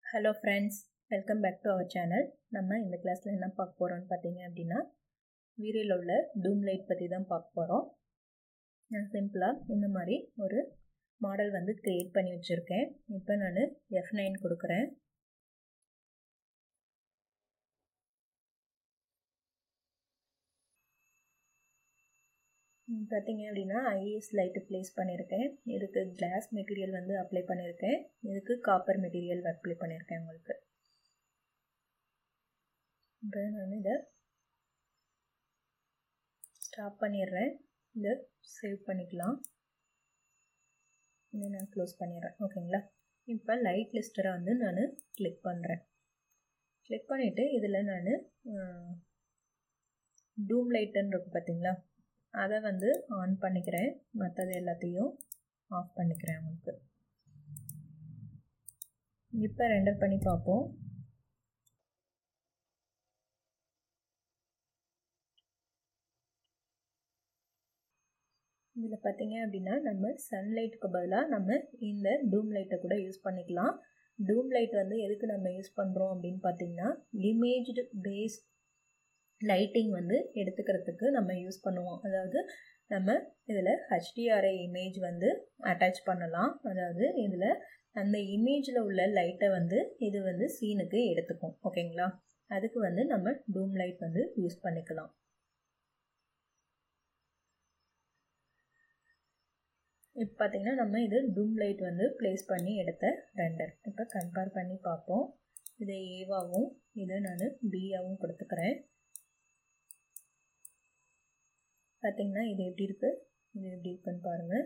hello friends welcome back to our channel நம்ம இந்த கிளாஸில் என்ன பார்க்க போகிறோம்னு பார்த்தீங்க அப்படின்னா வீரில் உள்ள டூம் லைட் பற்றி தான் பார்க்க போகிறோம் நான் சிம்பிளாக இந்த மாதிரி ஒரு மாடல் வந்து க்ரியேட் பண்ணி வச்சுருக்கேன் இப்போ நான் எஃப் நைன் கொடுக்குறேன் பார்த்தீங்க அப்படின்னா ஐஏஎஸ் லைட்டு ப்ளேஸ் பண்ணியிருக்கேன் இதுக்கு கிளாஸ் மெட்டீரியல் வந்து அப்ளை பண்ணியிருக்கேன் இதுக்கு காப்பர் மெட்டீரியல் அப்ளை பண்ணியிருக்கேன் உங்களுக்கு இப்போ நான் இதை ஸ்டாப் பண்ணிடுறேன் இதை சேவ் பண்ணிக்கலாம் இதை நான் க்ளோஸ் பண்ணிடுறேன் ஓகேங்களா இப்போ லைட் லிஸ்டரை வந்து நான் கிளிக் பண்ணுறேன் கிளிக் பண்ணிவிட்டு இதில் நான் டூம் லைட்டுன்னு இருக்குது பார்த்தீங்களா அதை வந்து ஆன் பண்ணிக்கிறேன் மற்றது எல்லாத்தையும் ஆஃப் பண்ணிக்கிறேன் உங்களுக்கு இப்போ ரெண்டர் பண்ணி பார்ப்போம் இதில் பார்த்தீங்க அப்படின்னா நம்ம சன்லைட்டுக்கு பதிலாக நம்ம இந்த டூம் லைட்டை கூட யூஸ் பண்ணிக்கலாம் டூம் லைட் வந்து எதுக்கு நம்ம யூஸ் பண்ணுறோம் அப்படின்னு பார்த்தீங்கன்னா இமேஜ்டு பேஸ்ட் லைட்டிங் வந்து எடுத்துக்கிறதுக்கு நம்ம யூஸ் பண்ணுவோம் அதாவது நம்ம இதில் ஹெச்டிஆர்ஐ இமேஜ் வந்து அட்டாச் பண்ணலாம் அதாவது இதில் அந்த இமேஜில் உள்ள லைட்டை வந்து இது வந்து சீனுக்கு எடுத்துக்கும் ஓகேங்களா அதுக்கு வந்து நம்ம டூம் லைட் வந்து யூஸ் பண்ணிக்கலாம் இப்போ பார்த்தீங்கன்னா நம்ம இது டூம் லைட் வந்து ப்ளேஸ் பண்ணி எடுத்த ரெண்டர் இப்போ கம்பேர் பண்ணி பார்ப்போம் இதை ஏவாகவும் இதை நான் பியாகவும் கொடுத்துக்கிறேன் பார்த்தீங்கன்னா இது எப்படி இருக்குது இது எப்படி இருக்குன்னு பாருங்கள்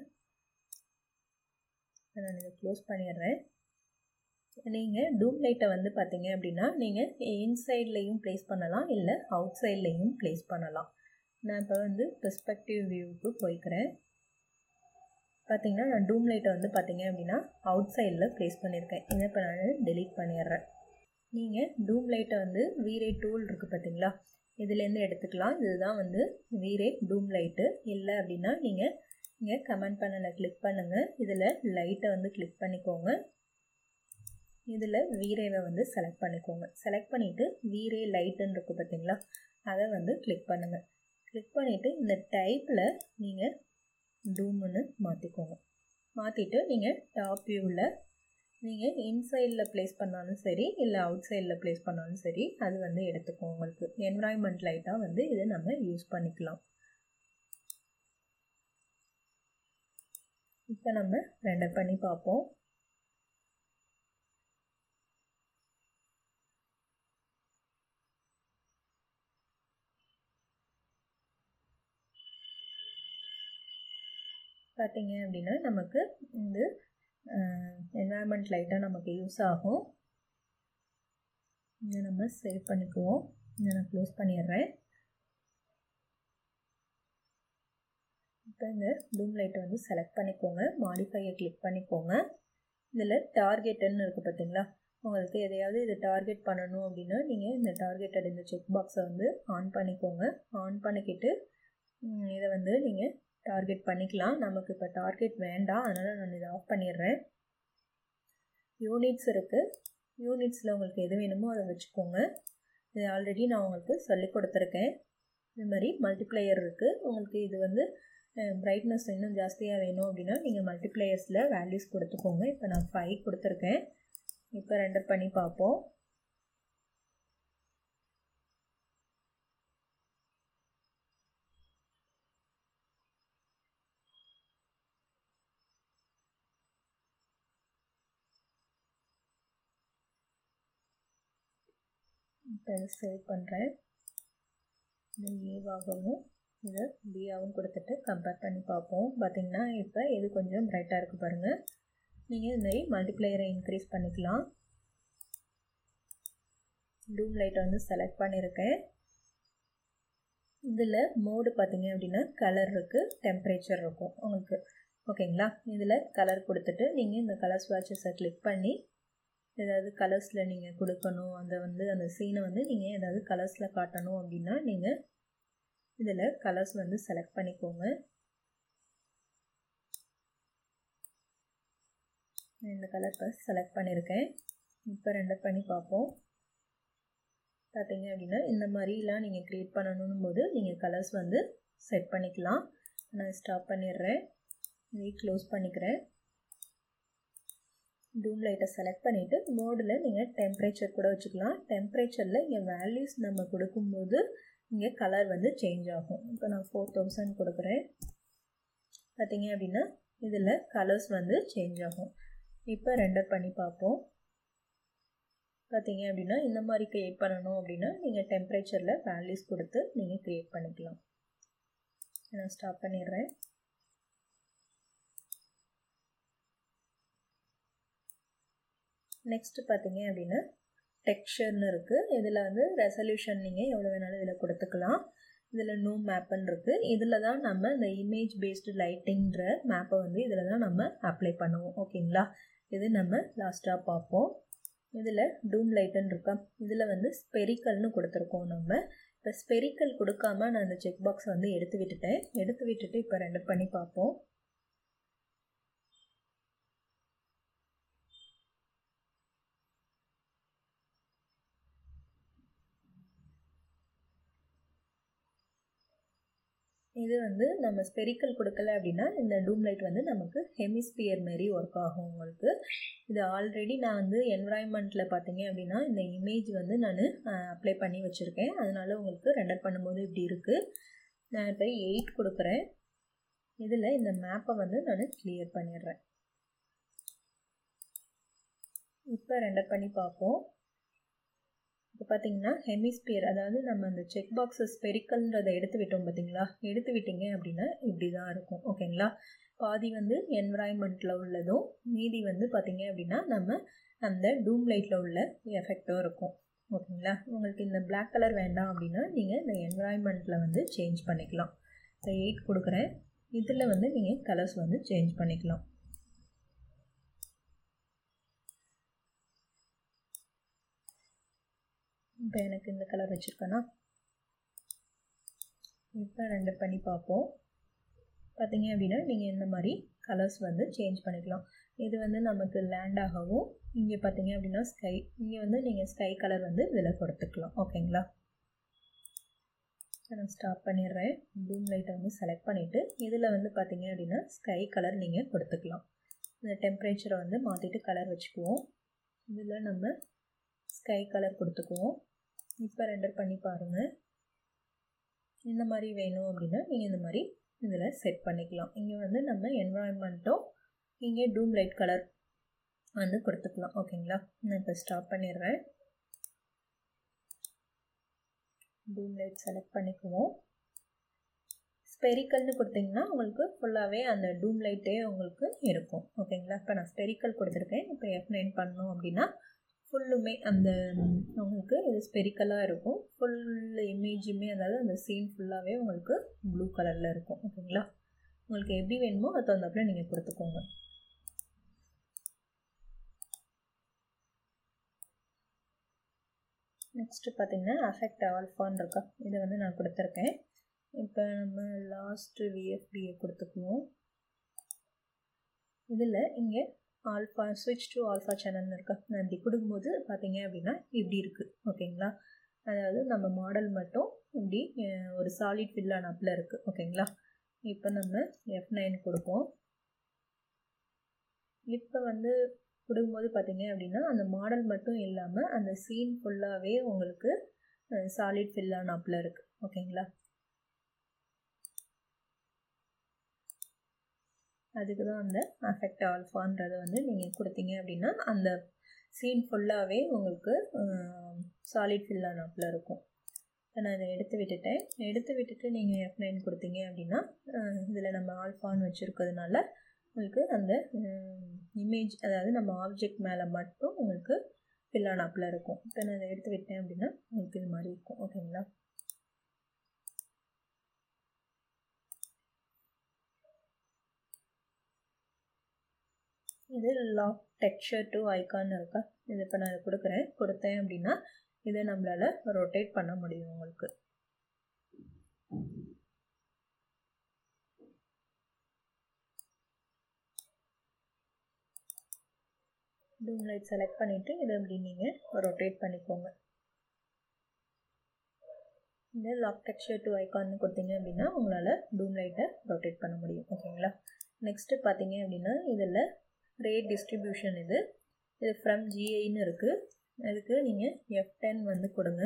நான் இதை க்ளோஸ் பண்ணிடுறேன் நீங்கள் டூம் லைட்டை வந்து பார்த்தீங்க அப்படின்னா நீங்கள் இன்சைட்லேயும் ப்ளேஸ் பண்ணலாம் இல்லை அவுட் சைட்லேயும் ப்ளேஸ் பண்ணலாம் நான் இப்போ வந்து பெர்ஸ்பெக்டிவ் வியூவுக்கு போய்க்கிறேன் பார்த்தீங்கன்னா நான் டூம் லைட்டை வந்து பார்த்தீங்க அப்படின்னா அவுட் சைடில் ப்ளேஸ் பண்ணியிருக்கேன் இதை இப்போ நான் டெலீட் பண்ணிடுறேன் நீங்கள் டூம் லைட்டை வந்து வீரே டூல் இருக்குது பார்த்தீங்களா இதுலேருந்து எடுத்துக்கலாம் இதுதான் வந்து வீரே டூம் லைட்டு இல்லை அப்படின்னா நீங்கள் இங்கே கமெண்ட் பண்ணல கிளிக் பண்ணுங்கள் இதில் லைட்டை வந்து கிளிக் பண்ணிக்கோங்க இதில் வீரேவை வந்து செலக்ட் பண்ணிக்கோங்க செலக்ட் பண்ணிவிட்டு வீரே லைட்டுன்னு இருக்குது பார்த்தீங்களா அதை வந்து கிளிக் பண்ணுங்கள் கிளிக் பண்ணிவிட்டு இந்த டைப்பில் நீங்கள் டூம்னு மாற்றிக்கோங்க மாற்றிட்டு நீங்கள் டாப் வியூவில் நீங்கள் இன்சைடில் ப்ளேஸ் பண்ணாலும் சரி இல்லை அவுட் சைடில் ப்ளேஸ் பண்ணாலும் சரி அது வந்து எடுத்துக்கும் உங்களுக்கு என்வரான்மெண்ட் லைட்டாக வந்து இதை நம்ம யூஸ் பண்ணிக்கலாம் இப்போ நம்ம ரெண்டர் பண்ணி பார்ப்போம் பார்த்தீங்க அப்படின்னா நமக்கு இந்த என்வாயர்மெண்ட் லைட்டாக நமக்கு யூஸ் ஆகும் இதை நம்ம சேவ் பண்ணிக்குவோம் இதை நான் க்ளோஸ் பண்ணிடுறேன் இப்போ இந்த டூம் லைட்டை வந்து செலக்ட் பண்ணிக்கோங்க மாடிஃபையை கிளிக் பண்ணிக்கோங்க இதில் டார்கெட்டுன்னு இருக்குது பார்த்தீங்களா உங்களுக்கு எதையாவது இது டார்கெட் பண்ணணும் அப்படின்னா நீங்கள் இந்த டார்கெட்டட் இந்த செக் பாக்ஸை வந்து ஆன் பண்ணிக்கோங்க ஆன் பண்ணிக்கிட்டு இதை வந்து நீங்கள் டார்கெட் பண்ணிக்கலாம் நமக்கு இப்போ டார்கெட் வேண்டாம் அதனால் நான் இதை ஆஃப் பண்ணிடுறேன் யூனிட்ஸ் இருக்குது யூனிட்ஸில் உங்களுக்கு எது வேணுமோ அதை வச்சுக்கோங்க இது ஆல்ரெடி நான் உங்களுக்கு சொல்லி கொடுத்துருக்கேன் இது மாதிரி மல்டிப்ளையர் இருக்குது உங்களுக்கு இது வந்து பிரைட்னஸ் இன்னும் ஜாஸ்தியாக வேணும் அப்படின்னா நீங்கள் மல்டிப்ளையர்ஸில் வேல்யூஸ் கொடுத்துக்கோங்க இப்போ நான் ஃபைவ் கொடுத்துருக்கேன் இப்போ ரெண்டர் பண்ணி பார்ப்போம் இப்போ சேவ் பண்ணுறேன் இது ஏவாகவும் இது பியாகவும் கொடுத்துட்டு கம்பேர் பண்ணி பார்ப்போம் பார்த்திங்கன்னா இப்போ இது கொஞ்சம் ப்ரைட்டாக இருக்குது பாருங்கள் நீங்கள் இது மாதிரி மல்டிப்ளையரை இன்க்ரீஸ் பண்ணிக்கலாம் டூம் லைட்டை வந்து செலக்ட் பண்ணியிருக்கேன் இதில் மோடு பார்த்தீங்க அப்படின்னா கலர் இருக்குது டெம்பரேச்சர் இருக்கும் உங்களுக்கு ஓகேங்களா இதில் கலர் கொடுத்துட்டு நீங்கள் இந்த கலர் ஸ்வாட்சஸை கிளிக் பண்ணி ஏதாவது கலர்ஸில் நீங்கள் கொடுக்கணும் அந்த வந்து அந்த சீனை வந்து நீங்கள் ஏதாவது கலர்ஸில் காட்டணும் அப்படின்னா நீங்கள் இதில் கலர்ஸ் வந்து செலக்ட் பண்ணிக்கோங்க இந்த கலர் இப்போ செலக்ட் பண்ணியிருக்கேன் இப்போ ரெண்டர் பண்ணி பார்ப்போம் பார்த்தீங்க அப்படின்னா இந்த மாதிரிலாம் நீங்கள் க்ரியேட் பண்ணணும் போது நீங்கள் கலர்ஸ் வந்து செட் பண்ணிக்கலாம் நான் ஸ்டாப் பண்ணிடுறேன் இதை க்ளோஸ் பண்ணிக்கிறேன் டூம் லைட்டை செலக்ட் பண்ணிவிட்டு மோடில் நீங்கள் டெம்பரேச்சர் கூட வச்சுக்கலாம் டெம்பரேச்சரில் இங்கே வேல்யூஸ் நம்ம கொடுக்கும்போது இங்கே கலர் வந்து சேஞ்ச் ஆகும் இப்போ நான் ஃபோர் தௌசண்ட் கொடுக்குறேன் பார்த்தீங்க அப்படின்னா இதில் கலர்ஸ் வந்து சேஞ்ச் ஆகும் இப்போ ரெண்டர் பண்ணி பார்ப்போம் பார்த்தீங்க அப்படின்னா இந்த மாதிரி க்ரியேட் பண்ணணும் அப்படின்னா நீங்கள் டெம்பரேச்சரில் வேல்யூஸ் கொடுத்து நீங்கள் க்ரியேட் பண்ணிக்கலாம் நான் ஸ்டாப் பண்ணிடுறேன் நெக்ஸ்ட்டு பார்த்தீங்க அப்படின்னா டெக்ஸ்சர்னு இருக்குது இதில் வந்து ரெசல்யூஷன் நீங்கள் எவ்வளோ வேணாலும் இதில் கொடுத்துக்கலாம் இதில் நோ மேப்புன்னு இருக்குது இதில் தான் நம்ம இந்த இமேஜ் பேஸ்டு லைட்டிங்கிற மேப்பை வந்து இதில் தான் நம்ம அப்ளை பண்ணுவோம் ஓகேங்களா இது நம்ம லாஸ்ட்டாக பார்ப்போம் இதில் டூம் லைட்டுன்னு இருக்கா இதில் வந்து ஸ்பெரிக்கல்னு கொடுத்துருக்கோம் நம்ம இப்போ ஸ்பெரிக்கல் கொடுக்காம நான் அந்த செக் பாக்ஸ் வந்து எடுத்து விட்டுட்டேன் எடுத்து விட்டுட்டு இப்போ ரெண்டு பண்ணி பார்ப்போம் இது வந்து நம்ம ஸ்பெரிக்கல் கொடுக்கல அப்படின்னா இந்த டூம் லைட் வந்து நமக்கு ஹெமிஸ்பியர் மாரி ஒர்க் ஆகும் உங்களுக்கு இது ஆல்ரெடி நான் வந்து என்வரான்மெண்ட்டில் பார்த்தீங்க அப்படின்னா இந்த இமேஜ் வந்து நான் அப்ளை பண்ணி வச்சுருக்கேன் அதனால் உங்களுக்கு ரெண்டர் பண்ணும்போது இப்படி இருக்குது நான் இப்போ எயிட் கொடுக்குறேன் இதில் இந்த மேப்பை வந்து நான் கிளியர் பண்ணிடுறேன் இப்போ ரெண்டர் பண்ணி பார்ப்போம் இப்போ பார்த்தீங்கன்னா ஹெமிஸ்பியர் அதாவது நம்ம அந்த செக் பாக்ஸஸ் ஸ்பெரிக்கல்ன்றதை எடுத்து விட்டோம் பார்த்தீங்களா எடுத்து விட்டீங்க அப்படின்னா இப்படி தான் இருக்கும் ஓகேங்களா பாதி வந்து என்வரான்மெண்ட்டில் உள்ளதும் மீதி வந்து பார்த்தீங்க அப்படின்னா நம்ம அந்த டூம் லைட்டில் உள்ள எஃபெக்டும் இருக்கும் ஓகேங்களா உங்களுக்கு இந்த பிளாக் கலர் வேண்டாம் அப்படின்னா நீங்கள் இந்த என்வரான்மெண்ட்டில் வந்து சேஞ்ச் பண்ணிக்கலாம் இப்போ எயிட் கொடுக்குறேன் இதில் வந்து நீங்கள் கலர்ஸ் வந்து சேஞ்ச் பண்ணிக்கலாம் இப்போ எனக்கு இந்த கலர் வச்சுருக்கேன்னா இப்போ ரெண்டு பண்ணி பார்ப்போம் பார்த்தீங்க அப்படின்னா நீங்கள் இந்த மாதிரி கலர்ஸ் வந்து சேஞ்ச் பண்ணிக்கலாம் இது வந்து நமக்கு லேண்டாகவும் இங்கே பார்த்தீங்க அப்படின்னா ஸ்கை இங்கே வந்து நீங்கள் ஸ்கை கலர் வந்து இதில் கொடுத்துக்கலாம் ஓகேங்களா நான் ஸ்டாப் பண்ணிடுறேன் ப்ளூம் லைட்டை வந்து செலக்ட் பண்ணிவிட்டு இதில் வந்து பார்த்தீங்க அப்படின்னா ஸ்கை கலர் நீங்கள் கொடுத்துக்கலாம் இந்த டெம்பரேச்சரை வந்து மாற்றிட்டு கலர் வச்சுக்குவோம் இதில் நம்ம ஸ்கை கலர் கொடுத்துக்குவோம் இப்போ ரெண்டர் பண்ணி பாருங்கள் இந்த மாதிரி வேணும் அப்படின்னா நீங்கள் இந்த மாதிரி இதில் செட் பண்ணிக்கலாம் இங்கே வந்து நம்ம என்வரான்மெண்ட்டும் இங்கே டூம் லைட் கலர் வந்து கொடுத்துக்கலாம் ஓகேங்களா நான் இப்போ ஸ்டாப் பண்ணிடுறேன் டூம் லைட் செலக்ட் பண்ணிக்குவோம் ஸ்பெரிக்கல்னு கொடுத்தீங்கன்னா உங்களுக்கு ஃபுல்லாகவே அந்த டூம் லைட்டே உங்களுக்கு இருக்கும் ஓகேங்களா இப்போ நான் ஸ்பெரிக்கல் கொடுத்துருக்கேன் இப்போ எஃப் நைன் பண்ணோம் அப்படின்னா ஃபுல்லுமே அந்த உங்களுக்கு இது ஸ்பெரிக்கலாக இருக்கும் ஃபுல் இமேஜுமே அதாவது அந்த சீன் ஃபுல்லாகவே உங்களுக்கு ப்ளூ கலரில் இருக்கும் ஓகேங்களா உங்களுக்கு எப்படி வேணுமோ அது தகுந்தாப்புல நீங்கள் கொடுத்துக்கோங்க நெக்ஸ்ட்டு பார்த்தீங்கன்னா அஃபெக்ட் ஆல்ஃபான் இருக்கா இதை வந்து நான் கொடுத்துருக்கேன் இப்போ நம்ம லாஸ்ட்டு விஎஃபியை கொடுத்துக்குவோம் இதில் இங்கே ஆல்ஃபா ஸ்விட்ச் டு ஆல்ஃபா சேனல்னு இருக்கா நான் இப்படி கொடுக்கும்போது பார்த்தீங்க அப்படின்னா இப்படி இருக்குது ஓகேங்களா அதாவது நம்ம மாடல் மட்டும் இப்படி ஒரு சாலிட் ஃபில்லான அப்பில் இருக்குது ஓகேங்களா இப்போ நம்ம எஃப் நைன் கொடுப்போம் இப்போ வந்து கொடுக்கும்போது பார்த்தீங்க அப்படின்னா அந்த மாடல் மட்டும் இல்லாமல் அந்த சீன் ஃபுல்லாகவே உங்களுக்கு சாலிட் ஃபில்லான அப்பில் இருக்குது ஓகேங்களா அதுக்கு தான் அந்த அஃபெக்ட் ஆல்ஃபான்றதை வந்து நீங்கள் கொடுத்தீங்க அப்படின்னா அந்த சீன் ஃபுல்லாகவே உங்களுக்கு சாலிட் ஃபில்லான அப்பில் இருக்கும் நான் இதை எடுத்து விட்டுட்டேன் எடுத்து விட்டுட்டு நீங்கள் எஃப் நைன் கொடுத்தீங்க அப்படின்னா இதில் நம்ம ஆல்ஃபான்னு வச்சுருக்கிறதுனால உங்களுக்கு அந்த இமேஜ் அதாவது நம்ம ஆப்ஜெக்ட் மேலே மட்டும் உங்களுக்கு ஃபில்லான அப்பில் இருக்கும் இப்போ நான் இதை எடுத்து விட்டேன் அப்படின்னா உங்களுக்கு இது மாதிரி இருக்கும் ஓகேங்களா இது லாக் டெக்ஸ்சர் டு ஐக்கான் இருக்கா இது இப்போ நான் கொடுக்குறேன் கொடுத்தேன் அப்படின்னா இதை நம்மளால் ரொட்டேட் பண்ண முடியும் உங்களுக்கு டூம் லைட் செலக்ட் பண்ணிவிட்டு இதை அப்படி நீங்கள் ரொட்டேட் பண்ணிக்கோங்க இந்த லாக் டெக்ஸ்சர் டு ஐக்கான்னு கொடுத்தீங்க அப்படின்னா உங்களால் டூம் லைட்டை ரொட்டேட் பண்ண முடியும் ஓகேங்களா நெக்ஸ்ட்டு பார்த்தீங்க அப்படின்னா இதில் ரேட் டிஸ்ட்ரிபியூஷன் இது இது ஃப்ரம் ஜிஐன்னு இருக்குது அதுக்கு நீங்கள் எஃப் டென் வந்து கொடுங்க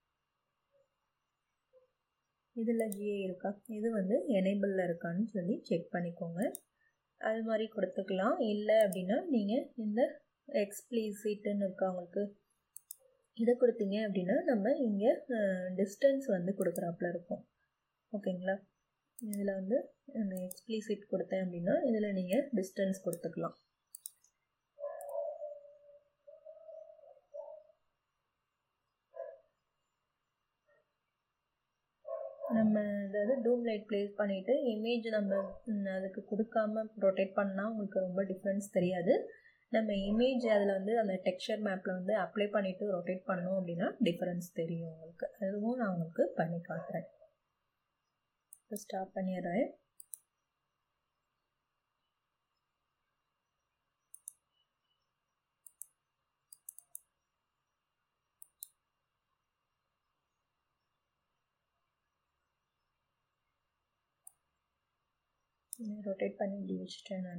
இதில் ஜிஐ இருக்கா இது வந்து எனேபிளில் இருக்கான்னு சொல்லி செக் பண்ணிக்கோங்க அது மாதிரி கொடுத்துக்கலாம் இல்லை அப்படின்னா நீங்கள் இந்த எக்ஸ்பிளிசிட்டுன்னு இருக்கா உங்களுக்கு இதை கொடுத்தீங்க அப்படின்னா நம்ம இங்கே டிஸ்டன்ஸ் வந்து கொடுக்குறாப்புல இருக்கும் ஓகேங்களா இதில் வந்து அந்த எக்ஸ்பிளிசிட் கொடுத்தேன் அப்படின்னா இதில் நீங்கள் டிஸ்டன்ஸ் கொடுத்துக்கலாம் நம்ம அதாவது டூம் லைட் ப்ளேஸ் பண்ணிவிட்டு இமேஜ் நம்ம அதுக்கு கொடுக்காம ரொட்டேட் பண்ணால் உங்களுக்கு ரொம்ப டிஃப்ரென்ஸ் தெரியாது நம்ம இமேஜ் அதில் வந்து அந்த டெக்ஸ்சர் மேப்பில் வந்து அப்ளை பண்ணிவிட்டு ரொட்டேட் பண்ணோம் அப்படின்னா டிஃப்ரென்ஸ் தெரியும் உங்களுக்கு அதுவும் நான் உங்களுக்கு பண்ணி காட்டுறேன் இப்போ ஸ்டாப் பண்ணிடுறேன் ரொட்டேட் பண்ணி இப்படி வச்சுட்டேன் நான்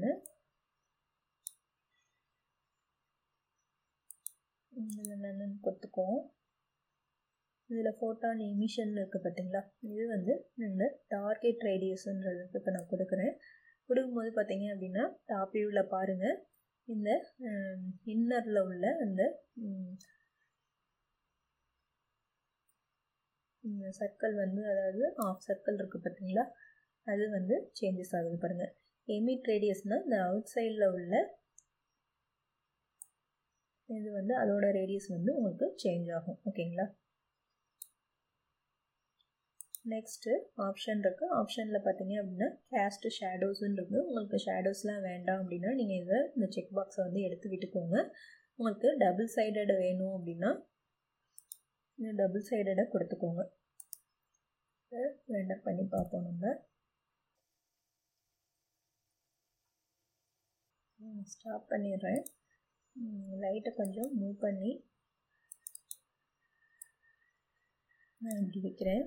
இதில் என்னென்னு கொடுத்துக்குவோம் இதில் ஃபோட்டான் எமிஷன் இருக்குது பார்த்தீங்களா இது வந்து இந்த டார்கெட் ரேடியஸ்ன்றதுக்கு இப்போ நான் கொடுக்குறேன் கொடுக்கும்போது பார்த்தீங்க அப்படின்னா டாப் வியூவில் பாருங்கள் இந்த இன்னரில் உள்ள அந்த இந்த சர்க்கிள் வந்து அதாவது ஆஃப் சர்க்கிள் இருக்குது பார்த்தீங்களா அது வந்து சேஞ்சஸ் ஆகுது பாருங்கள் எமிட் ரேடியஸ்னால் இந்த அவுட் சைடில் உள்ள இது வந்து அதோட ரேடியஸ் வந்து உங்களுக்கு சேஞ்ச் ஆகும் ஓகேங்களா நெக்ஸ்ட்டு ஆப்ஷன் இருக்குது ஆப்ஷனில் பார்த்தீங்க அப்படின்னா கேஸ்ட் ஷேடோஸ்ன்னு இருக்குது உங்களுக்கு ஷேடோஸ்லாம் வேண்டாம் அப்படின்னா நீங்கள் இதை இந்த செக் பாக்ஸை வந்து எடுத்து விட்டுக்கோங்க உங்களுக்கு டபுள் சைடட் வேணும் அப்படின்னா இந்த டபுள் சைடடை கொடுத்துக்கோங்க வேண்டாம் பண்ணி பார்ப்போம் நம்ம ஸ்டாப் பண்ணிடுறேன் லைட்டை கொஞ்சம் மூவ் பண்ணி நான் இப்படி வைக்கிறேன்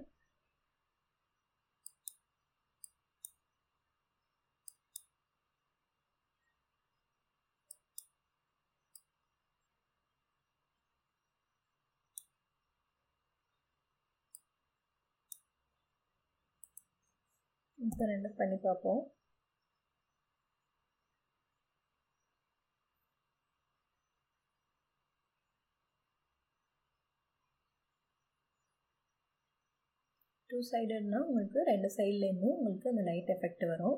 இப்போ ரெண்டும் பண்ணி பார்ப்போம் டூ சைடட்னா உங்களுக்கு ரெண்டு சைட்லேருந்தும் உங்களுக்கு அந்த லைட் எஃபெக்ட் வரும்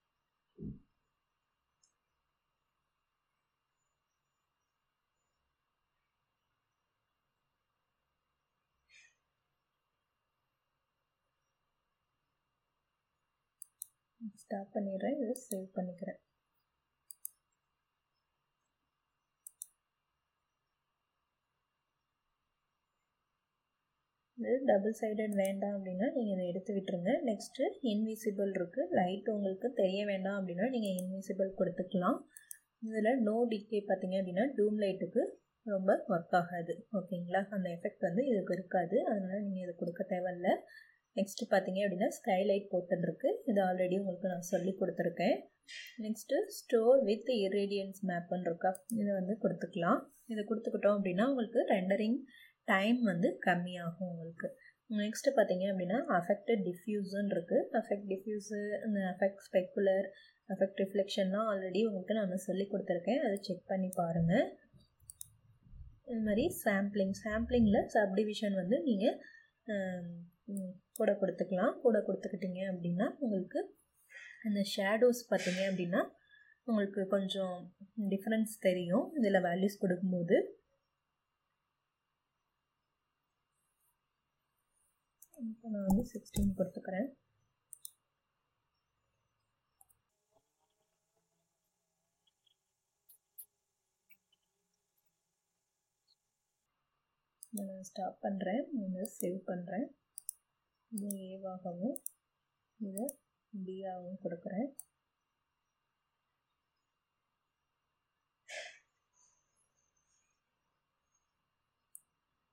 ஸ்டாப் பண்ணிடுறேன் இதை சேவ் பண்ணிக்கிறேன் இது டபுள் சைடட் வேண்டாம் அப்படின்னா நீங்கள் இதை எடுத்து விட்டுருங்க நெக்ஸ்ட்டு இன்விசிபிள் இருக்குது லைட் உங்களுக்கு தெரிய வேண்டாம் அப்படின்னா நீங்கள் இன்விசிபிள் கொடுத்துக்கலாம் இதில் நோ டிகே பார்த்தீங்க அப்படின்னா டூம் லைட்டுக்கு ரொம்ப ஒர்க் ஆகாது ஓகேங்களா அந்த எஃபெக்ட் வந்து இதுக்கு இருக்காது அதனால் நீங்கள் இது கொடுக்க தேவையில்ல நெக்ஸ்ட்டு பார்த்தீங்க அப்படின்னா ஸ்கைலைட் போட்டுருக்கு இது ஆல்ரெடி உங்களுக்கு நான் சொல்லி கொடுத்துருக்கேன் நெக்ஸ்ட்டு ஸ்டோர் வித் இரேடியன்ஸ் மேப்புன்னு இருக்கா இதை வந்து கொடுத்துக்கலாம் இதை கொடுத்துக்கிட்டோம் அப்படின்னா உங்களுக்கு ரெண்டரிங் டைம் வந்து கம்மியாகும் உங்களுக்கு நெக்ஸ்ட்டு பார்த்தீங்க அப்படின்னா அஃபெக்டட் டிஃப்யூஸுன்னு இருக்குது அஃபெக்ட் டிஃப்யூஸு இந்த அஃபெக்ட் ஸ்பெக்குலர் அஃபெக்ட் ரிஃப்ளெக்ஷன்லாம் ஆல்ரெடி உங்களுக்கு நான் சொல்லி கொடுத்துருக்கேன் அதை செக் பண்ணி பாருங்கள் இது மாதிரி சாம்பிளிங் சாம்பிளிங்கில் சப்டிவிஷன் வந்து நீங்கள் கூட கொடுத்துக்கலாம் கூட கொடுத்துக்கிட்டீங்க அப்படின்னா உங்களுக்கு அந்த ஷேடோஸ் பார்த்தீங்க அப்படின்னா உங்களுக்கு கொஞ்சம் டிஃப்ரென்ஸ் தெரியும் இதில் வேல்யூஸ் கொடுக்கும்போது இப்போ நான் வந்து சிக்ஸ்டீன் கொடுத்துக்கிறேன் நான் ஸ்டாப் பண்ணுறேன் இதை சேவ் பண்ணுறேன் இது ஏவாகவும் இதை பியாகவும் கொடுக்குறேன்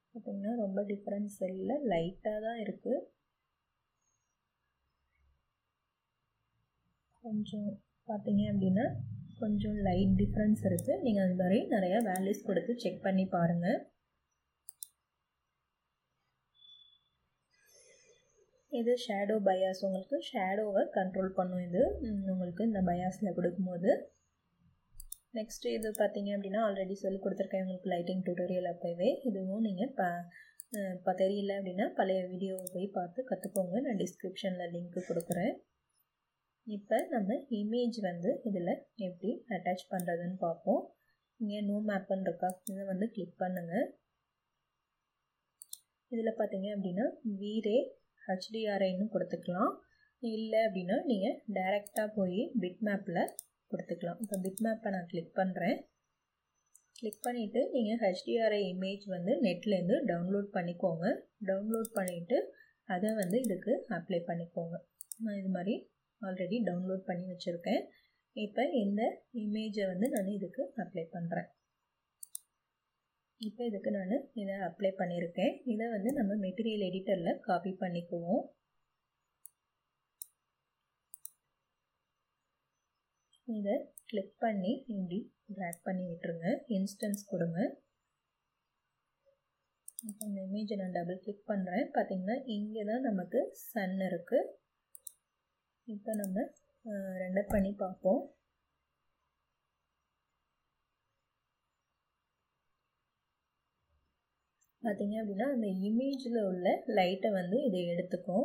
பார்த்திங்கன்னா ரொம்ப டிஃப்ரென்ஸ் இல்லை லைட்டாக தான் இருக்குது கொஞ்சம் பார்த்தீங்க அப்படின்னா கொஞ்சம் லைட் டிஃப்ரென்ஸ் இருக்குது நீங்கள் அது மாதிரி நிறையா வேல்யூஸ் கொடுத்து செக் பண்ணி பாருங்கள் இது ஷேடோ பயாஸ் உங்களுக்கு ஷேடோவை கண்ட்ரோல் பண்ணும் இது உங்களுக்கு இந்த பயாஸில் கொடுக்கும்போது நெக்ஸ்ட்டு இது பார்த்தீங்க அப்படின்னா ஆல்ரெடி சொல்லி கொடுத்துருக்கேன் உங்களுக்கு லைட்டிங் டியூட்டோரியல் அப்போவே இதுவும் நீங்கள் ப இப்போ தெரியல அப்படின்னா பழைய வீடியோவை போய் பார்த்து கற்றுக்கோங்க நான் டிஸ்கிரிப்ஷனில் லிங்க்கு கொடுக்குறேன் இப்போ நம்ம இமேஜ் வந்து இதில் எப்படி அட்டாச் பண்ணுறதுன்னு பார்ப்போம் இங்கே நோ மேப்புன்னு இருக்கா இதை வந்து கிளிக் பண்ணுங்கள் இதில் பார்த்தீங்க அப்படின்னா வீரே ஹெச்டிஆர்ஐன்னு கொடுத்துக்கலாம் இல்லை அப்படின்னா நீங்கள் டைரெக்டாக போய் பிட் மேப்பில் கொடுத்துக்கலாம் இப்போ பிட் மேப்பை நான் கிளிக் பண்ணுறேன் கிளிக் பண்ணிவிட்டு நீங்கள் ஹெச்டிஆர்ஐ இமேஜ் வந்து நெட்லேருந்து டவுன்லோட் பண்ணிக்கோங்க டவுன்லோட் பண்ணிவிட்டு அதை வந்து இதுக்கு அப்ளை பண்ணிக்கோங்க நான் இது மாதிரி ஆல்ரெடி டவுன்லோட் பண்ணி வச்சுருக்கேன் இப்போ இந்த இமேஜை வந்து நான் இதுக்கு அப்ளை பண்ணுறேன் இப்போ இதுக்கு நான் இதை அப்ளை பண்ணியிருக்கேன் இதை வந்து நம்ம மெட்டீரியல் எடிட்டரில் காப்பி பண்ணிக்குவோம் இதை கிளிக் பண்ணி இப்படி ட்ராக் பண்ணி விட்டுருங்க இன்ஸ்டன்ஸ் கொடுங்க இப்போ இந்த இமேஜை நான் டபுள் கிளிக் பண்ணுறேன் பார்த்திங்கன்னா இங்கே தான் நமக்கு சன் இருக்குது இப்போ நம்ம ரெண்டர் பண்ணி பார்ப்போம் பார்த்தீங்க அப்படின்னா அந்த இமேஜில் உள்ள லைட்டை வந்து இதை எடுத்துக்கும்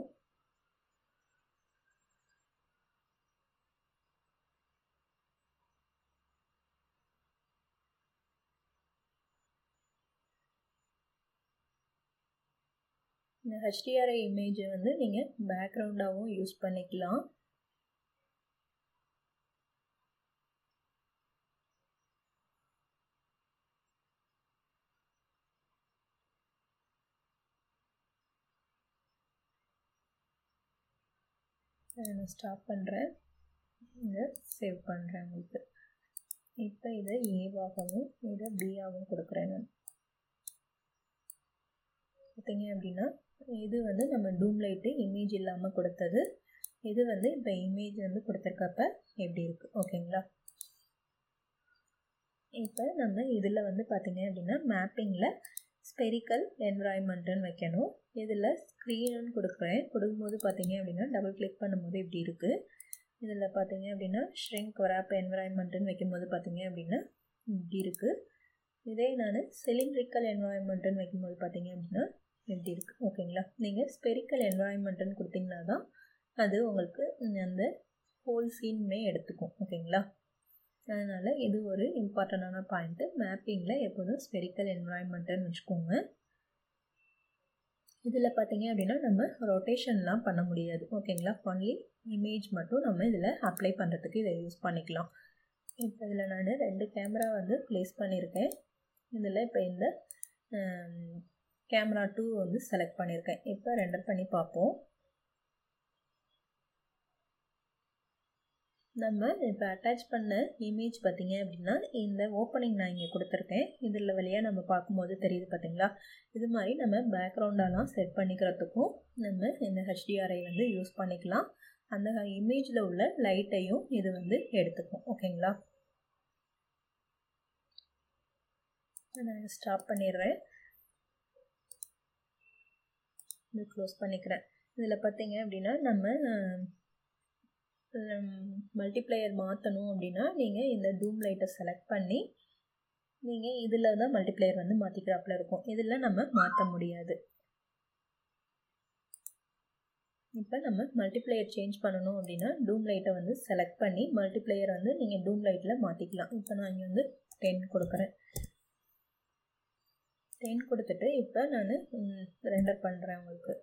இந்த ஹெச்டிஆர்ஐ இமேஜை வந்து நீங்கள் பேக்ரவுண்டாகவும் யூஸ் பண்ணிக்கலாம் நான் ஸ்டாப் பண்ணுறேன் இதை சேவ் பண்ணுறேன் உங்களுக்கு இப்போ இதை ஏவாகவும் இதை பியாகவும் கொடுக்குறேன் நான் பார்த்தீங்க அப்படின்னா இது வந்து நம்ம டூம் லைட்டு இமேஜ் இல்லாமல் கொடுத்தது இது வந்து இப்போ இமேஜ் வந்து கொடுத்துருக்கப்ப எப்படி இருக்குது ஓகேங்களா இப்போ நம்ம இதில் வந்து பார்த்திங்க அப்படின்னா மேப்பிங்கில் ஸ்பெரிக்கல் என்வரான்மெண்ட்டுன்னு வைக்கணும் இதில் ஸ்க்ரீனுன்னு கொடுக்குறேன் கொடுக்கும்போது பார்த்தீங்க அப்படின்னா டபுள் கிளிக் பண்ணும்போது இப்படி இருக்குது இதில் பார்த்தீங்க அப்படின்னா ஷ்ரிங்க் வராப் என்வரான்மெண்ட்டுன்னு வைக்கும்போது பார்த்தீங்க அப்படின்னா இப்படி இருக்குது இதே நான் சிலிண்ட்ரிக்கல் என்வரான்மெண்ட்டுன்னு வைக்கும்போது பார்த்தீங்க அப்படின்னா எப்படி இருக்குது ஓகேங்களா நீங்கள் ஸ்பெரிக்கல் என்வரான்மெண்ட்டுன்னு கொடுத்தீங்கன்னா தான் அது உங்களுக்கு அந்த ஹோல் சீனுமே எடுத்துக்கும் ஓகேங்களா அதனால் இது ஒரு இம்பார்ட்டண்டான பாயிண்ட்டு மேப்பிங்கில் எப்போதும் ஸ்பெரிக்கல் என்வரான்மெண்ட்டுன்னு வச்சுக்கோங்க இதில் பார்த்தீங்க அப்படின்னா நம்ம ரொட்டேஷன்லாம் பண்ண முடியாது ஓகேங்களா ஒன்லி இமேஜ் மட்டும் நம்ம இதில் அப்ளை பண்ணுறதுக்கு இதை யூஸ் பண்ணிக்கலாம் இப்போ இதில் நான் ரெண்டு கேமரா வந்து ப்ளேஸ் பண்ணியிருக்கேன் இதில் இப்போ இந்த கேமரா டூ வந்து செலக்ட் பண்ணியிருக்கேன் இப்போ ரெண்டர் பண்ணி பார்ப்போம் நம்ம இப்போ அட்டாச் பண்ண இமேஜ் பார்த்தீங்க அப்படின்னா இந்த ஓப்பனிங் நான் இங்கே கொடுத்துருக்கேன் இதில் வழியாக நம்ம பார்க்கும்போது தெரியுது பார்த்தீங்களா இது மாதிரி நம்ம பேக்ரவுண்டெல்லாம் செட் பண்ணிக்கிறதுக்கும் நம்ம இந்த ஹெச்டிஆர்ஐ வந்து யூஸ் பண்ணிக்கலாம் அந்த இமேஜில் உள்ள லைட்டையும் இது வந்து எடுத்துக்கும் ஓகேங்களா நான் ஸ்டாப் பண்ணிடுறேன் இது க்ளோஸ் பண்ணிக்கிறேன் இதில் பார்த்தீங்க அப்படின்னா நம்ம மல்டிப்ளையர் மாற்றணும் அப்படின்னா நீங்கள் இந்த டூம் லைட்டை செலக்ட் பண்ணி நீங்கள் இதில் தான் மல்டிப்ளையர் வந்து மாற்றிக்கிறாப்புல இருக்கும் இதில் நம்ம மாற்ற முடியாது இப்போ நம்ம மல்டிப்ளையர் சேஞ்ச் பண்ணணும் அப்படின்னா டூம் லைட்டை வந்து செலக்ட் பண்ணி மல்டிப்ளையர் வந்து நீங்கள் டூம் லைட்டில் மாற்றிக்கலாம் இப்போ நான் இங்கே வந்து டென் கொடுக்குறேன் டென் கொடுத்துட்டு இப்போ நான் ரெண்டர் பண்ணுறேன் உங்களுக்கு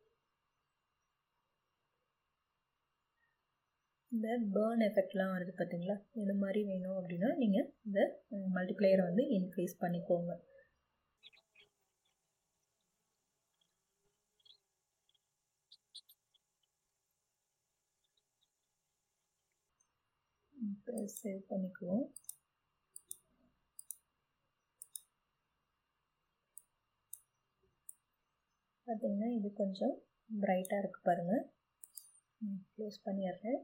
இந்த பேர்ன் எஃபெக்ட்லாம் வருது பார்த்தீங்களா இது மாதிரி வேணும் அப்படின்னா நீங்கள் இந்த மல்டிப்ளையரை வந்து இன்க்ரீஸ் பண்ணிக்கோங்க இப்போ சேவ் பண்ணிக்குவோம் பார்த்திங்கன்னா இது கொஞ்சம் ப்ரைட்டாக இருக்குது பாருங்கள் க்ளோஸ் பண்ணிடுறேன்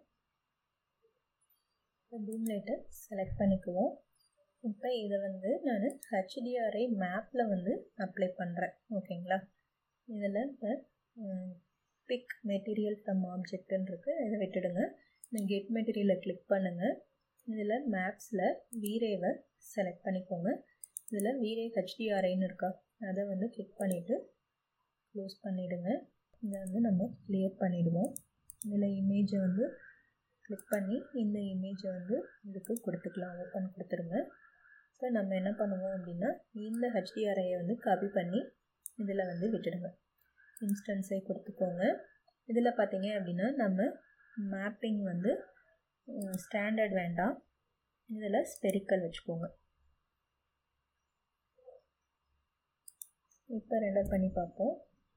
இப்போ டூம் லைட்டை செலக்ட் பண்ணிக்குவோம் இப்போ இதை வந்து நான் ஹெச்டிஆர்ஐ மேப்பில் வந்து அப்ளை பண்ணுறேன் ஓகேங்களா இதில் இப்போ பிக் மெட்டீரியல் ஃப்ரம் ஆப்ஜெக்ட்னு இருக்குது இதை விட்டுடுங்க இந்த கெட் மெட்டீரியலை கிளிக் பண்ணுங்கள் இதில் மேப்ஸில் வீரேவை செலக்ட் பண்ணிக்கோங்க இதில் வீரே ஹெச்டிஆர்ஐன்னு இருக்கா அதை வந்து கிளிக் பண்ணிவிட்டு க்ளோஸ் பண்ணிவிடுங்க இதை வந்து நம்ம கிளியர் பண்ணிவிடுவோம் இதில் இமேஜை வந்து கிளிக் பண்ணி இந்த இமேஜை வந்து இதுக்கு கொடுத்துக்கலாம் ஓப்பன் கொடுத்துருங்க ஸோ நம்ம என்ன பண்ணுவோம் அப்படின்னா இந்த ஹெச்டிஆர்ஐயை வந்து காப்பி பண்ணி இதில் வந்து விட்டுடுங்க இன்ஸ்டன்ஸே கொடுத்துக்கோங்க இதில் பார்த்தீங்க அப்படின்னா நம்ம மேப்பிங் வந்து ஸ்டாண்டர்ட் வேண்டாம் இதில் ஸ்பெரிக்கல் வச்சுக்கோங்க இப்போ ரெண்டர் பண்ணி பார்ப்போம்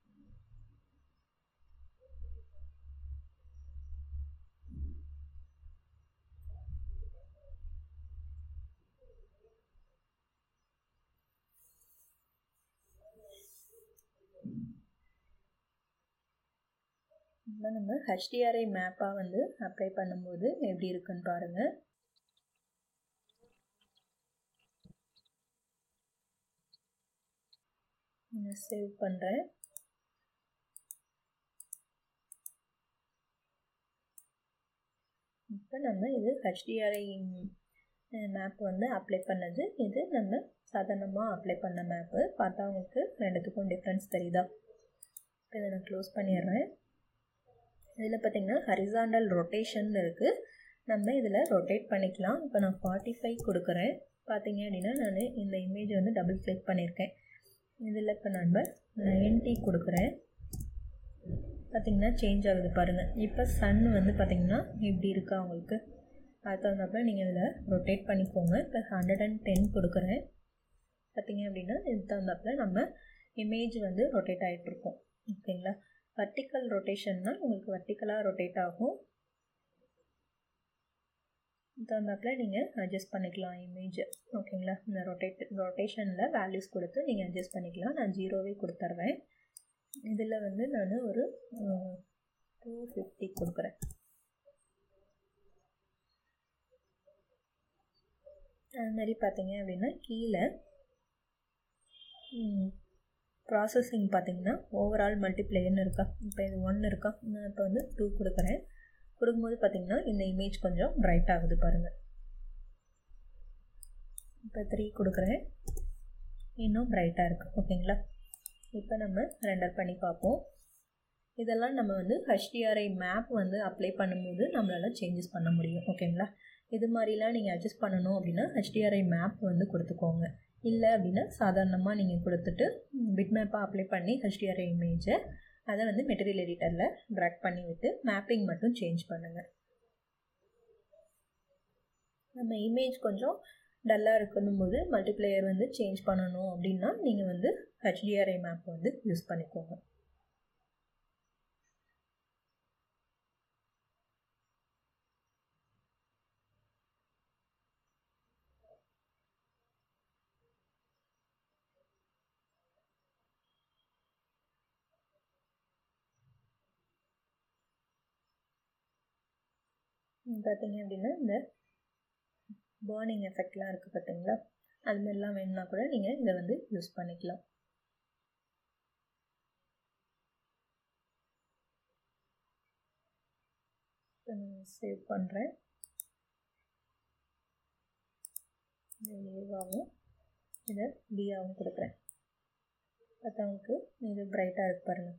இப்போ நம்ம ஹெச்டிஆர்ஐ மேப்பாக வந்து அப்ளை பண்ணும்போது எப்படி இருக்குன்னு பாருங்கள் சேவ் பண்ணுறேன் இப்போ நம்ம இது ஹெச்டிஆர்ஐ மேப் வந்து அப்ளை பண்ணது இது நம்ம சாதாரணமாக அப்ளை பண்ண மேப்பு பார்த்தா உங்களுக்கு ரெண்டுத்துக்கும் டிஃப்ரென்ஸ் தெரியுதா இப்போ இதை நான் க்ளோஸ் பண்ணிடுறேன் இதில் பார்த்திங்கன்னா ஹரிசாண்டல் ரொட்டேஷன் இருக்குது நம்ம இதில் ரொட்டேட் பண்ணிக்கலாம் இப்போ நான் ஃபார்ட்டி ஃபைவ் கொடுக்குறேன் பார்த்தீங்க அப்படின்னா நான் இந்த இமேஜ் வந்து டபுள் கிளிக் பண்ணியிருக்கேன் இதில் இப்போ நம்ம நைன்ட்டி கொடுக்குறேன் பார்த்திங்கன்னா சேஞ்ச் ஆகுது பாருங்கள் இப்போ சன் வந்து பார்த்திங்கன்னா இப்படி இருக்கா உங்களுக்கு அது தகுந்தப்ப நீங்கள் இதில் ரொட்டேட் பண்ணிக்கோங்க இப்போ ஹண்ட்ரட் அண்ட் டென் கொடுக்குறேன் பார்த்திங்க அப்படின்னா இது தகுந்தப்பல நம்ம இமேஜ் வந்து ரொட்டேட் ஆகிட்ருக்கோம் ஓகேங்களா வர்டிக்கல் ரொட்டேஷன்னா உங்களுக்கு வர்டிக்கலாக ரொட்டேட் ஆகும் தகுந்தாப்புல நீங்கள் அட்ஜஸ்ட் பண்ணிக்கலாம் இமேஜ் ஓகேங்களா இந்த ரொட்டேட் ரொட்டேஷனில் வேல்யூஸ் கொடுத்து நீங்கள் அட்ஜஸ்ட் பண்ணிக்கலாம் நான் ஜீரோவே கொடுத்துட்றேன் இதில் வந்து நான் ஒரு டூ ஃபிஃப்டி கொடுக்குறேன் அது மாதிரி பார்த்தீங்க அப்படின்னா கீழே ப்ராசஸிங் பார்த்தீங்கன்னா ஓவரால் மல்டிப்ளேயர்னு இருக்கா இப்போ இது ஒன் இருக்கா நான் இப்போ வந்து டூ கொடுக்குறேன் கொடுக்கும்போது பார்த்தீங்கன்னா இந்த இமேஜ் கொஞ்சம் பிரைட் ஆகுது பாருங்கள் இப்போ த்ரீ கொடுக்குறேன் இன்னும் பிரைட்டாக இருக்குது ஓகேங்களா இப்போ நம்ம ரெண்டர் பண்ணி பார்ப்போம் இதெல்லாம் நம்ம வந்து ஹெச்டிஆர்ஐ மேப் வந்து அப்ளை பண்ணும்போது நம்மளால் சேஞ்சஸ் பண்ண முடியும் ஓகேங்களா இது மாதிரிலாம் நீங்கள் அட்ஜஸ்ட் பண்ணணும் அப்படின்னா ஹெச்டிஆர்ஐ மேப் வந்து கொடுத்துக்கோங்க இல்லை அப்படின்னா சாதாரணமாக நீங்கள் கொடுத்துட்டு பிட் மேப்பாக அப்ளை பண்ணி ஹெச்டிஆர்ஐ இமேஜை அதை வந்து மெட்டீரியல் எடிட்டரில் ட்ராக் பண்ணி விட்டு மேப்பிங் மட்டும் சேஞ்ச் பண்ணுங்கள் நம்ம இமேஜ் கொஞ்சம் டல்லாக இருக்கணும் போது மல்டிப்ளேயர் வந்து சேஞ்ச் பண்ணணும் அப்படின்னா நீங்கள் வந்து ஹெச்டிஆர்ஐ மேப் வந்து யூஸ் பண்ணிக்கோங்க பார்த்தீங்க அப்படின்னா இந்த பேர்னிங் எஃபெக்ட்லாம் இருக்குது பார்த்தீங்களா அது மாதிரிலாம் வேணும்னா கூட நீங்கள் இதை வந்து யூஸ் பண்ணிக்கலாம் சேவ் பண்ணுறேன் ஏவாகவும் இதை பியாகவும் கொடுக்குறேன் பார்த்தவங்களுக்கு இது பிரைட்டாக இருக்கு பாருங்கள்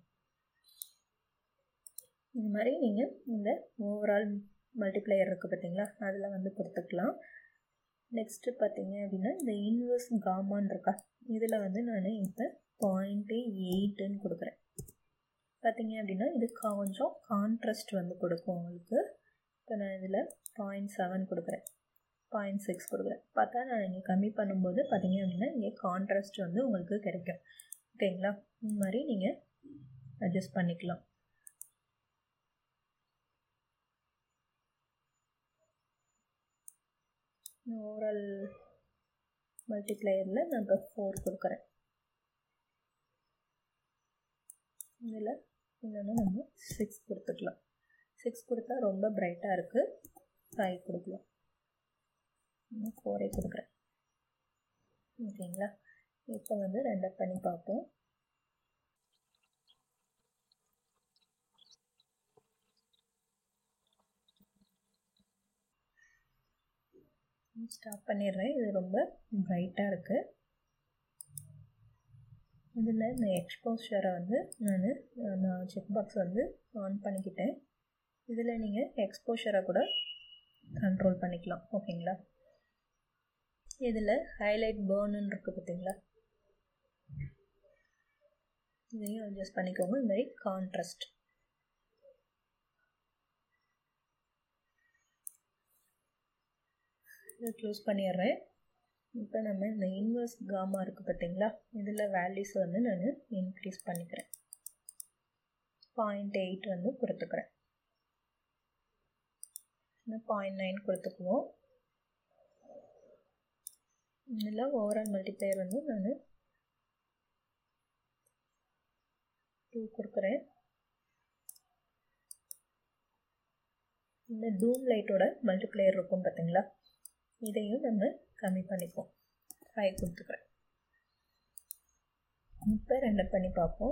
இந்த மாதிரி நீங்கள் இந்த ஓவரால் மல்டிப்ளையர் இருக்குது பார்த்தீங்களா அதில் வந்து கொடுத்துக்கலாம் நெக்ஸ்ட்டு பார்த்தீங்க அப்படின்னா இந்த இன்வர்ஸ் காமான் இருக்கா இதில் வந்து நான் இப்போ பாயிண்ட்டு எயிட்டுன்னு கொடுக்குறேன் பார்த்தீங்க அப்படின்னா இது கொஞ்சம் கான்ட்ராஸ்ட் வந்து கொடுக்கும் உங்களுக்கு இப்போ நான் இதில் பாயிண்ட் செவன் கொடுக்குறேன் பாயிண்ட் சிக்ஸ் கொடுக்குறேன் பார்த்தா நான் இங்கே கம்மி பண்ணும்போது பார்த்தீங்க அப்படின்னா இங்கே கான்ட்ராஸ்ட் வந்து உங்களுக்கு கிடைக்கும் ஓகேங்களா இந்த மாதிரி நீங்கள் அட்ஜஸ்ட் பண்ணிக்கலாம் ஓவரால் மல்டிப்ளையரில் நான் இப்போ ஃபோர் கொடுக்குறேன் இதில் இல்லைன்னா நம்ம சிக்ஸ் கொடுத்துக்கலாம் சிக்ஸ் கொடுத்தா ரொம்ப பிரைட்டாக இருக்குது ஃபைவ் கொடுக்கலாம் இன்னும் ஃபோரே கொடுக்குறேன் ஓகேங்களா இப்போ வந்து ரெண்டை பண்ணி பார்ப்போம் ஸ்டாப் பண்ணிடுறேன் இது ரொம்ப பிரைட்டாக இருக்குது இதில் இந்த எக்ஸ்போஷரை வந்து நான் நான் செக் பாக்ஸ் வந்து ஆன் பண்ணிக்கிட்டேன் இதில் நீங்கள் எக்ஸ்போஷரை கூட கண்ட்ரோல் பண்ணிக்கலாம் ஓகேங்களா இதில் ஹைலைட் பேர்னுன்னு இருக்குது பார்த்தீங்களா இதையும் அட்ஜஸ்ட் பண்ணிக்கோங்க இந்த மாதிரி கான்ட்ராஸ்ட் இதை க்ளோஸ் பண்ணிடுறேன் இப்போ நம்ம இந்த இன்வர்ஸ் காமா இருக்குது பார்த்தீங்களா இதில் வேல்யூஸ் வந்து நான் இன்க்ரீஸ் பண்ணிக்கிறேன் பாயிண்ட் எயிட் வந்து கொடுத்துக்கிறேன் இன்னும் பாயிண்ட் நைன் கொடுத்துக்குவோம் இதில் ஓவரால் மல்டிப்ளையர் வந்து நான் டூ கொடுக்குறேன் இந்த டூம் லைட்டோட மல்டிப்ளையர் இருக்கும் பார்த்தீங்களா இதையும் நம்ம கம்மி பண்ணிப்போம் ஃபைவ் கொடுத்துக்கிறேன் இப்போ ரெண்டை பண்ணி பார்ப்போம்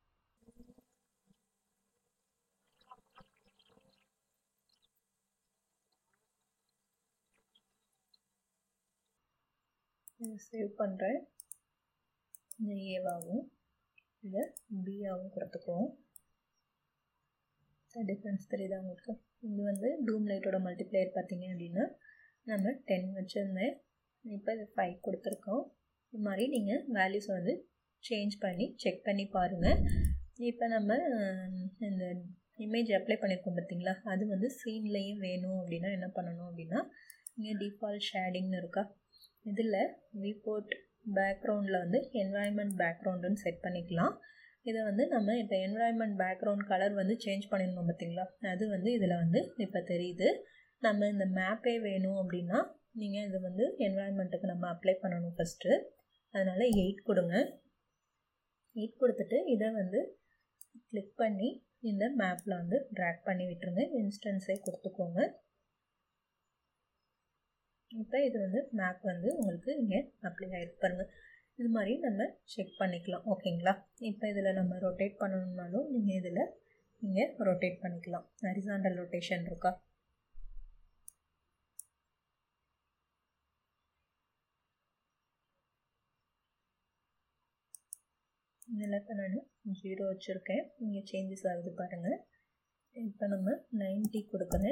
சேவ் பண்ணுறேன் இந்த ஏவாகவும் இதை பியாகவும் கொடுத்துக்குவோம் டிஃப்ரென்ஸ் தெரியுதா உங்களுக்கு இது வந்து டூம் லைட்டோட மல்டிப்ளையர் பார்த்தீங்க அப்படின்னா நம்ம டென் வச்சுருந்தேன் இப்போ இது ஃபைவ் கொடுத்துருக்கோம் இது மாதிரி நீங்கள் வேல்யூஸ் வந்து சேஞ்ச் பண்ணி செக் பண்ணி பாருங்கள் இப்போ நம்ம இந்த இமேஜ் அப்ளை பண்ணியிருக்கோம் பார்த்தீங்களா அது வந்து சீன்லேயும் வேணும் அப்படின்னா என்ன பண்ணணும் அப்படின்னா இங்கே டிஃபால்ட் ஷேடிங்னு இருக்கா இதில் விபோர்ட் பேக்ரவுண்டில் வந்து என்வாயன்மெண்ட் பேக்ரவுண்டுன்னு செட் பண்ணிக்கலாம் இதை வந்து நம்ம இப்போ என்வாயன்மெண்ட் பேக்ரவுண்ட் கலர் வந்து சேஞ்ச் பண்ணியிருந்தோம் பார்த்தீங்களா அது வந்து இதில் வந்து இப்போ தெரியுது நம்ம இந்த மேப்பே வேணும் அப்படின்னா நீங்கள் இது வந்து என்வாயன்மெண்ட்டுக்கு நம்ம அப்ளை பண்ணணும் ஃபஸ்ட்டு அதனால் எயிட் கொடுங்க எயிட் கொடுத்துட்டு இதை வந்து கிளிக் பண்ணி இந்த மேப்பில் வந்து ட்ராக் பண்ணி விட்டுருங்க இன்ஸ்டன்ஸே கொடுத்துக்கோங்க இப்போ இது வந்து மேப் வந்து உங்களுக்கு இங்கே அப்ளை ஆகிருக்கு பாருங்கள் இது மாதிரி நம்ம செக் பண்ணிக்கலாம் ஓகேங்களா இப்போ இதில் நம்ம ரொட்டேட் பண்ணணுன்னாலும் நீங்கள் இதில் நீங்கள் ரொட்டேட் பண்ணிக்கலாம் ஹரிசாண்டல் ரொட்டேஷன் இருக்கா இதில் இப்போ நான் ஜீரோ வச்சுருக்கேன் இங்கே சேஞ்சஸ் ஆகுது பாருங்கள் இப்போ நம்ம நைன்ட்டி கொடுக்குறேன்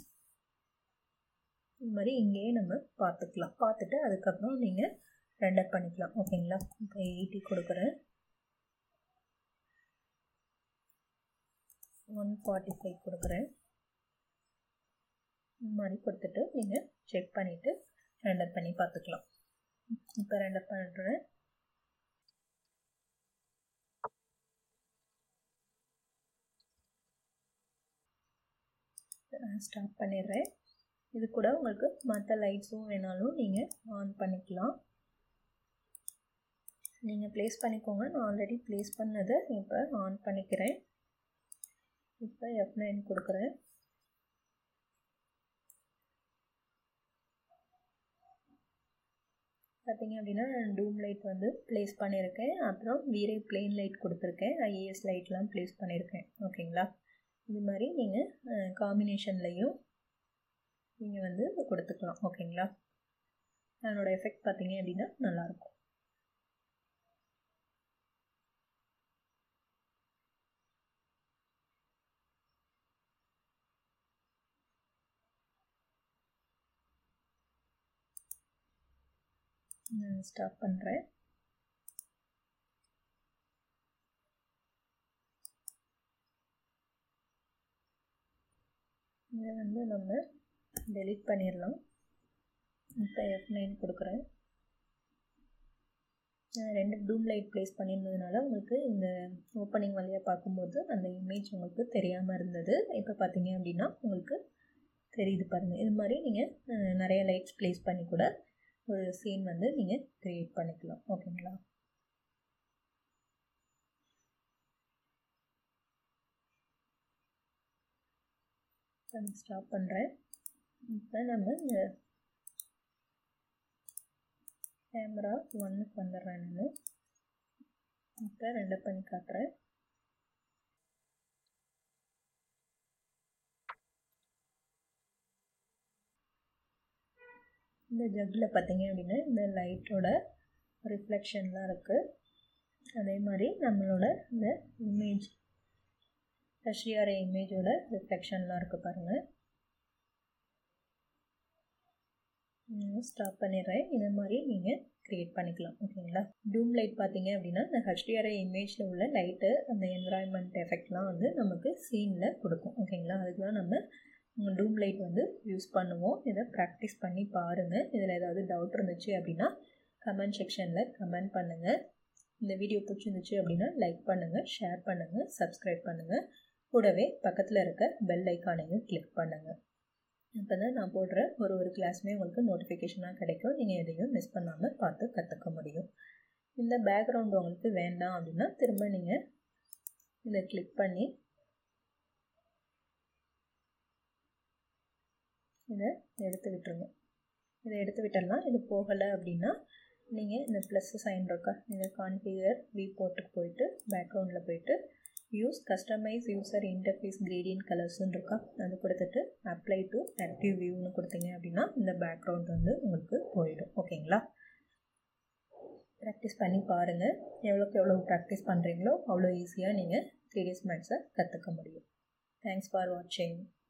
இது மாதிரி இங்கேயே நம்ம பார்த்துக்கலாம் பார்த்துட்டு அதுக்கப்புறம் நீங்கள் ரெண்டர் பண்ணிக்கலாம் ஓகேங்களா இப்போ எயிட்டி கொடுக்குறேன் ஒன் ஃபார்ட்டி ஃபைவ் கொடுக்குறேன் இந்த மாதிரி கொடுத்துட்டு நீங்கள் செக் பண்ணிவிட்டு ரெண்டர் பண்ணி பார்த்துக்கலாம் இப்போ ரெண்டர் பண்ணுறேன் ஸ்டார்ட் பண்ணிடுறேன் இது கூட உங்களுக்கு மற்ற லைட்ஸும் வேணாலும் நீங்கள் ஆன் பண்ணிக்கலாம் நீங்கள் ப்ளேஸ் பண்ணிக்கோங்க நான் ஆல்ரெடி ப்ளேஸ் பண்ணதை இப்போ ஆன் பண்ணிக்கிறேன் இப்போ எஃப் நைன் கொடுக்குறேன் பார்த்தீங்க அப்படின்னா நான் டூம் லைட் வந்து ப்ளேஸ் பண்ணியிருக்கேன் அப்புறம் வீரே பிளெயின் லைட் கொடுத்துருக்கேன் ஐஏஎஸ் லைட்லாம் ப்ளேஸ் பண்ணியிருக்கேன் ஓகேங்களா இது மாதிரி நீங்கள் காம்பினேஷன்லையும் நீங்கள் வந்து கொடுத்துக்கலாம் ஓகேங்களா அதனோட எஃபெக்ட் பார்த்தீங்க அப்படின்னா நல்லாயிருக்கும் ஸ்டாப் பண்ணுறேன் இதை வந்து நம்ம டெலிட் பண்ணிடலாம் இப்போ எஃப் நைன் கொடுக்குறேன் ரெண்டு டூம் லைட் ப்ளேஸ் பண்ணியிருந்ததுனால உங்களுக்கு இந்த ஓப்பனிங் வழியாக பார்க்கும்போது அந்த இமேஜ் உங்களுக்கு தெரியாமல் இருந்தது இப்போ பார்த்தீங்க அப்படின்னா உங்களுக்கு தெரியுது பாருங்கள் இது மாதிரி நீங்கள் நிறைய லைட்ஸ் ப்ளேஸ் பண்ணி கூட ஒரு சீன் வந்து நீங்கள் க்ரியேட் பண்ணிக்கலாம் ஓகேங்களா நான் ஸ்டாப் பண்ணுறேன் இப்போ நம்ம இந்த கேமரா ஒன்றுக்கு வந்துடுறேன் நான் இப்போ ரெண்டு பண்ணி காட்டுறேன் இந்த ஜக்கில் பார்த்தீங்க அப்படின்னா இந்த லைட்டோட ரிஃப்ளெக்ஷன்லாம் இருக்குது அதே மாதிரி நம்மளோட இந்த இமேஜ் ஹெச்டிஆர்ஐ இமேஜோட ரிஃப்ளெக்ஷன்லாம் இருக்குது பாருங்கள் ஸ்டாப் பண்ணிடுறேன் இந்த மாதிரி நீங்கள் க்ரியேட் பண்ணிக்கலாம் ஓகேங்களா டூம் லைட் பார்த்தீங்க அப்படின்னா இந்த ஹெச்டிஆர்ஐ இமேஜில் உள்ள லைட்டு அந்த என்வரான்மெண்ட் எஃபெக்ட்லாம் வந்து நமக்கு சீனில் கொடுக்கும் ஓகேங்களா அதுக்கு தான் நம்ம டூம் லைட் வந்து யூஸ் பண்ணுவோம் இதை ப்ராக்டிஸ் பண்ணி பாருங்கள் இதில் ஏதாவது டவுட் இருந்துச்சு அப்படின்னா கமெண்ட் செக்ஷனில் கமெண்ட் பண்ணுங்கள் இந்த வீடியோ பிடிச்சிருந்துச்சு அப்படின்னா லைக் பண்ணுங்கள் ஷேர் பண்ணுங்கள் சப்ஸ்கிரைப் பண்ணுங்கள் கூடவே பக்கத்தில் இருக்க பெல் ஐக்கானையும் கிளிக் பண்ணுங்கள் இப்போ தான் நான் போடுற ஒரு ஒரு கிளாஸுமே உங்களுக்கு நோட்டிஃபிகேஷனாக கிடைக்கும் நீங்கள் எதையும் மிஸ் பண்ணாமல் பார்த்து கற்றுக்க முடியும் இந்த பேக்ரவுண்ட் உங்களுக்கு வேண்டாம் அப்படின்னா திரும்ப நீங்கள் இதை கிளிக் பண்ணி இதை எடுத்து விட்டுருங்க இதை எடுத்து விட்டுடலாம் இது போகலை அப்படின்னா நீங்கள் இந்த ப்ளஸ் சைன் இருக்கா இந்த கான்ஃபிகர் வி போர்ட்டுக்கு போயிட்டு பேக்ரவுண்டில் போயிட்டு use customise user interface gradient கலர்ஸ்ன்னு இருக்கா அது கொடுத்துட்டு அப்ளை டு ஆக்டிவ் வியூன்னு கொடுத்தீங்க அப்படின்னா இந்த பேக்ரவுண்ட் வந்து உங்களுக்கு போயிடும் ஓகேங்களா ப்ராக்டிஸ் பண்ணி பாருங்கள் எவ்வளோக்கு எவ்வளோ ப்ராக்டிஸ் பண்ணுறீங்களோ அவ்வளோ ஈஸியாக நீங்கள் த்ரீ டேஸ் மேக்ஸை கற்றுக்க முடியும் தேங்க்ஸ் ஃபார் வாட்சிங்